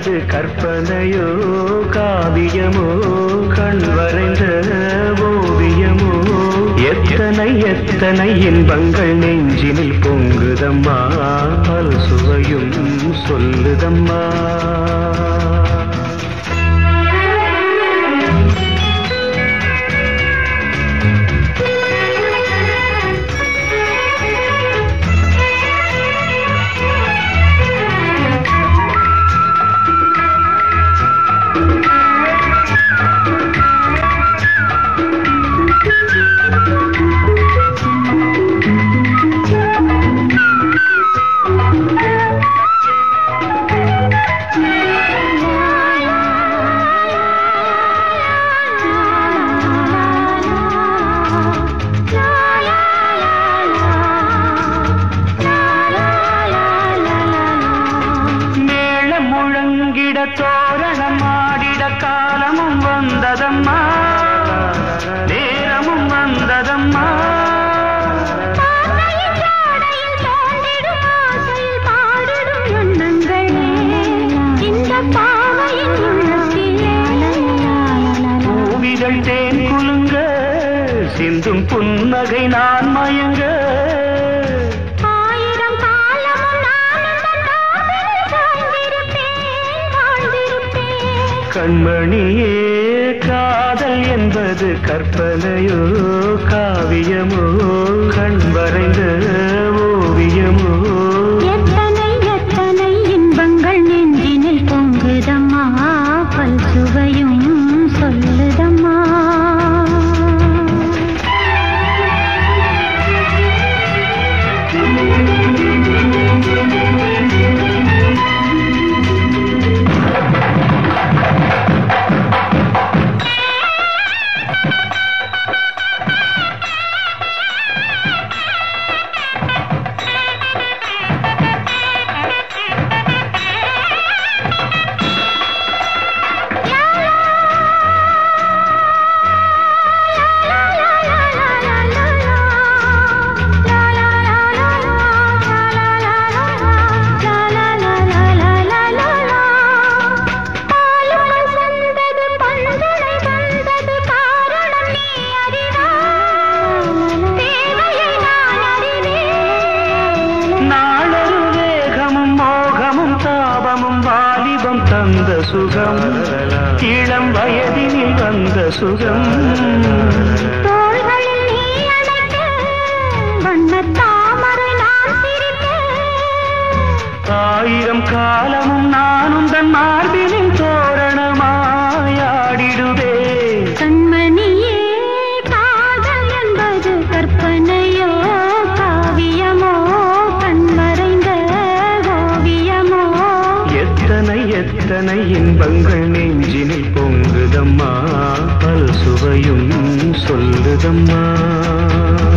என்பது கற்பனையோ காவியமோ கண் வரைந்த ஓவியமோ எத்தனை எத்தனை இன்பங்கள் நெஞ்சினில் பொங்குதம்மா பல் சுவையும் சொல்லுதம்மா மேளம் முழங்கிட தோரணம் ஆடிட காலமும் வந்ததம்மா நேரமும் வந்ததம்மா பாதையின் ஜாடையில் தோன்றிடும் ஆசையில் பாடிடும் எண்ணங்களே இந்த பாவையின் உள்ளத்திலே பூவிதழ் தேன் குலுங்க சிந்தும் புன்னகை நான் மயங்க ஆயிரம் காலமும் நான் உந்தன் காதலில் சாய்ந்திருப்பேன், வாழ்ந்திருப்பேன். கண்மணியே காதல் என்பது கற்பனையோ காவியமோ கண் வரைந்த ஓவியமோ எத்தனை எத்தனை இன்பங்கள் நெஞ்சினில் பொங்குதம்மா பல் சுவையும் சொல்லுதம்மா நாளொரு வேகமும் மோகமும் தாபமும் வாலிபம் தந்த சுகம் இளம் வயதினில் வந்த சுகம் தோள்களில் நீ அணைக்க வண்ணத் தாமரை நான் சிரிக்க ஆயிரம் காலமும் நானும் தன் மார்பினின் தோரணமாயாடிடுவே கண்மணியே காதல் என்பது கற்பனையோ காவியமோ கண்மறைந்த ஓவியமோ எத்தனை எத்தனை இன்பங்கள் நெஞ்சினில் பொங்குதம்மா பல் சுவையும் சொல்லுதம்மா